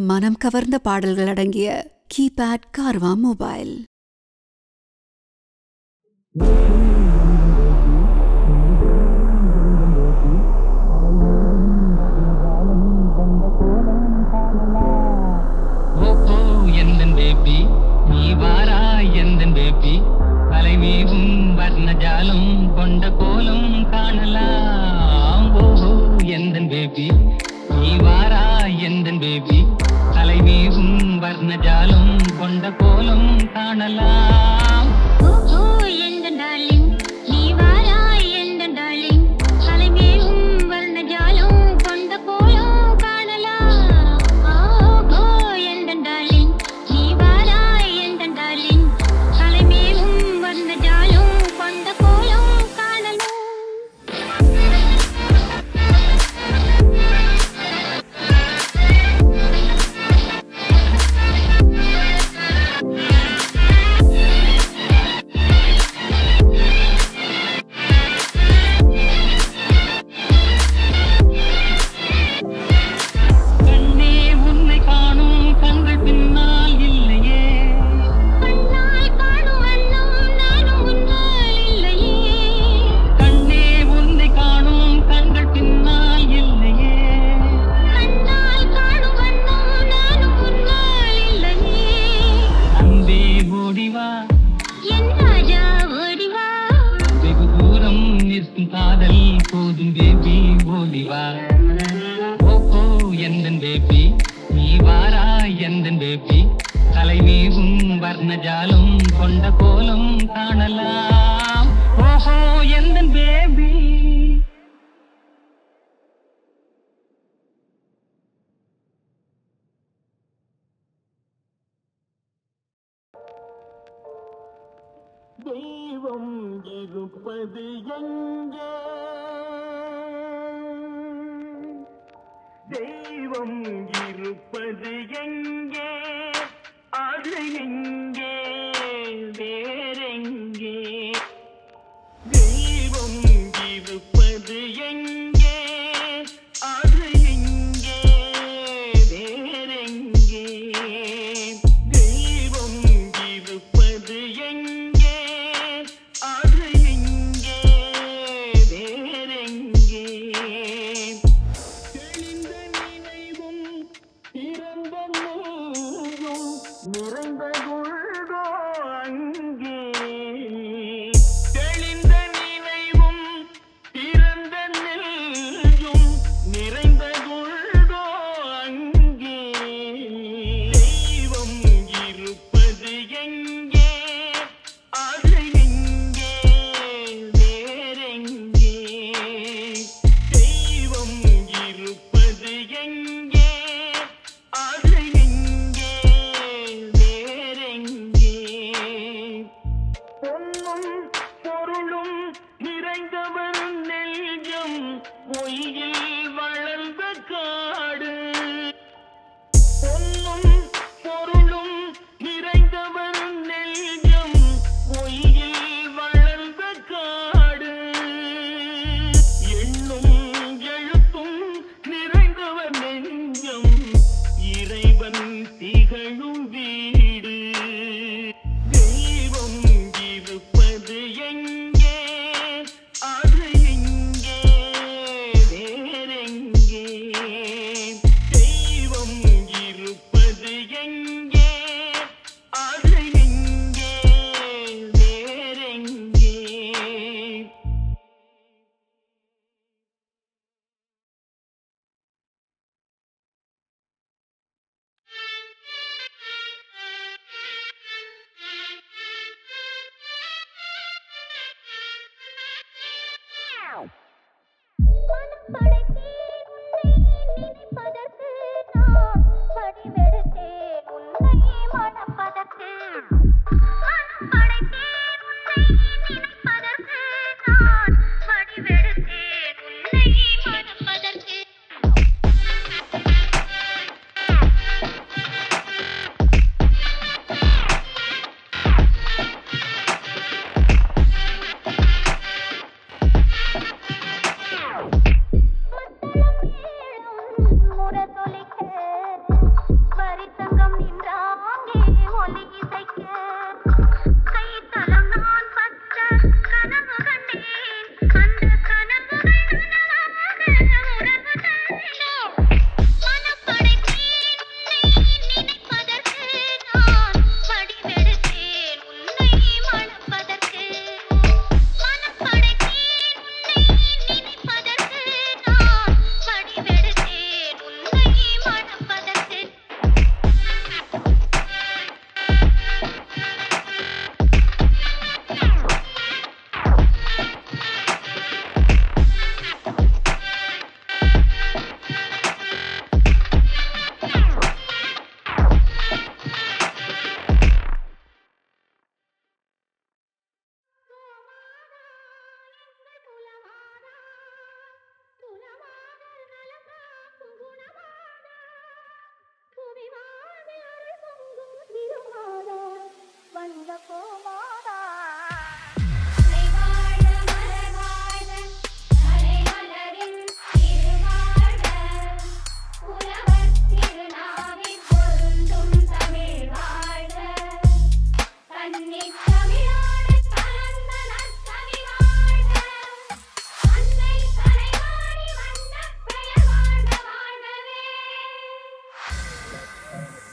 மனம் கவர்ந்த பாடல்கள் அடங்கிய கீபேட் கார்வா மொபைல் ஓஹோ எந்தன் பேபி நீ வாரா எந்தன் பேபி தலைமீவும் வர்ணஜாலம் கொண்ட கோலம் காணலாம் ஓஹோ எந்தன் பேபி நீ வாரா எந்தன் பேபி தலைமீவும் வர்ணஜாலம் கொண்ட கோலம் காணலாம் ஓஹோ எந்த டார்லிங் நீ வாராய் எந்த டார்லிங் தலைமேவும் வர்ணஜாலம் கொண்ட கோலம் காணலாம் ஓஹோ எந்த டார்லிங் நீ வாராய் எந்த டார்லிங் தலைமேவும் வர்ணஜாலம் கொண்ட கோலம் காணலாம் கண்ணே உன்னை காணும் கண்கள் பின்னால் இல்லையே கண்ணால் காணும் வண்ணம் நானும் முன்னால் இல்லையே கண்ணே உன்னை காணும் கண்கள் பின்னால் இல்லையே கண்ணால் காணும் வண்ணம் நானும் முன்னால் இல்லையே அன்பே ஓடிவா என் ராஜா ஓடிவா வெகு தூரம் நிற்கும் காதல் போதும் பேபி ஓடிவா ஓஹோ எந்தன் பேபி நீ வாரா எந்தன் பேபி தலைமீவும் வர்ணஜாலம் கொண்ட கோலம் காணலாம் ஓஹோ எந்தன் பேபி தெய்வம் இருப்பது எங்கே தெய்வம் இருப்பது எங்கே அது எங்கே வேறெங்கே தெய்வம் இருப்பது எங்கே அது எங்கே வேறெங்கே தெய்வம் இருப்பது எங்கே அது எங்கே வேறெங்கே தெளிந்த நினைவும் பிறந்த நெய்யும் நிறைந்த குழ்கோ அங்கே தெளிந்த நினைவும் பிறந்த நெல்லும் நிறைந்த குழ்கோ அங்கே தெய்வம் இருப்பது எங்கே அது எங்கே வேறெங்கே தெய்வம் இருப்பது எங்கே அது எங்கே வேறெங்கே பொன்னும் பொருளும் நிறைந்தவர் நெல்ஜம் பொய்யில் வளர்ந்த காடு பொன்னும் பொருளும் நிறைந்தவர் நெல்ஜம் பொய்யில் வளர்ந்த காடு எண்ணும் எழுத்தும் நிறைந்தவர் நெஞ்சம் இறைவன் திகழும் வீடு தெய்வம் இருப்பது எங்கே அது எங்கே வேறெங்கே தெய்வம் இருப்பது எங்கே அது எங்கே வேறெங்கே மனம் படைத்தேன் உன்னை நினைப்பதற்கு நான் வடிவெடுத்தேன் உன்னை மணப்பதற்கு மனம் படைத்தேன் உன்னை நினைப்பதற்கு நான் வடிவெடுத்தேன் உன்னை மணப்பதற்கு ஆ மஞ்ச பூமாதா வாழ்க வாழ்கவே